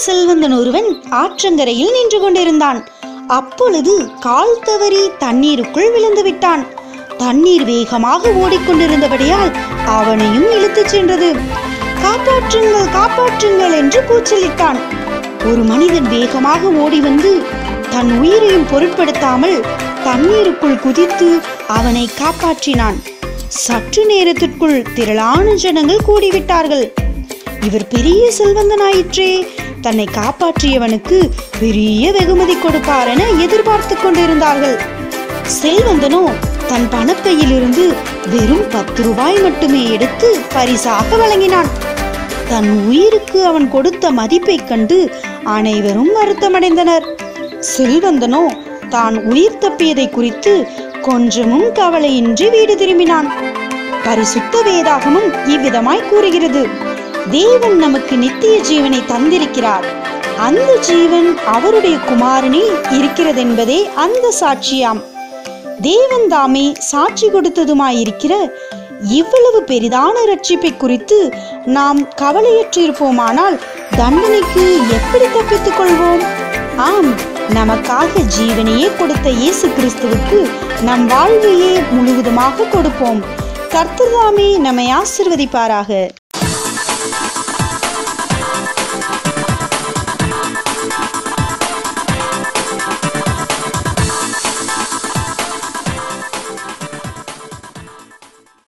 செல்வந்தன் ஒருவன் ஆற்றங்கரையில் நின்று கொண்டிருந்தான் அப்பொழுது கால் தவறி தண்ணீருக்குள் விழுந்து விட்டான் தண்ணீர் வேகமாக ஓடிக்கொண்டிருந்தபடியால் அவனையும் இழுத்துச் சென்றது காப்பாற்றுங்கள் காப்பாற்றுங்கள் என்று கூச்சலிட்டான் ஒரு மனிதன் வேகமாக ஓடி வந்து தன் உயிரையும் பொருட்படுத்தாமல் தண்ணீருக்குள் குதித்து அவனை காப்பாற்றினான் சற்று நேரத்திற்குள் திரளான ஜனங்கள் கூடிவிட்டார்கள் இவர் பெரிய செல்வந்தனாயிற்றே தன்னை காப்பாற்றியவனுக்கு பெரிய வெகுமதி கொடுப்பார் என எதிர்பார்த்து கொண்டிருந்தார்கள் செல்வந்தனோ தன் பணப்பையிலிருந்து வெறும் பத்து ரூபாய் மட்டுமே எடுத்து பரிசாக வழங்கினான் தன் உயிருக்கு அவன் கொடுத்த மதிப்பைக் கண்டு அனைவரும் வருத்தமடைந்தனர் செல்வந்தனோ தான் உயிர் தப்பியதை குறித்து கொஞ்சமும் கவலையின்றி வீடு திரும்பினான் பரிசுத்த வேதாகமும் இவ்விதமாய் கூறுகிறது தேவன் நமக்கு நித்திய ஜீவனை தந்திருக்கிறார் அந்த ஜீவன் அவருடைய குமாரனில் இருக்கிறதென்பதே அந்த சாட்சியாம் தேவன் தாமே சாட்சி கொடுத்ததுமாயிருக்கிற இவ்வளவு பெரிதான ரட்சிப்பை குறித்து நாம் கவலையற்றிருப்போமானால் தண்டனைக்கு எப்படி தப்பித்துக் கொள்வோம் ஆம் நமக்காக ஜீவனையே கொடுத்த இயேசு கிறிஸ்துவுக்கு நம் வாழ்வையே முழுவதுமாக கொடுப்போம் கர்த்தர் தாமே நம்மை ஆசிர்வதிப்பாராக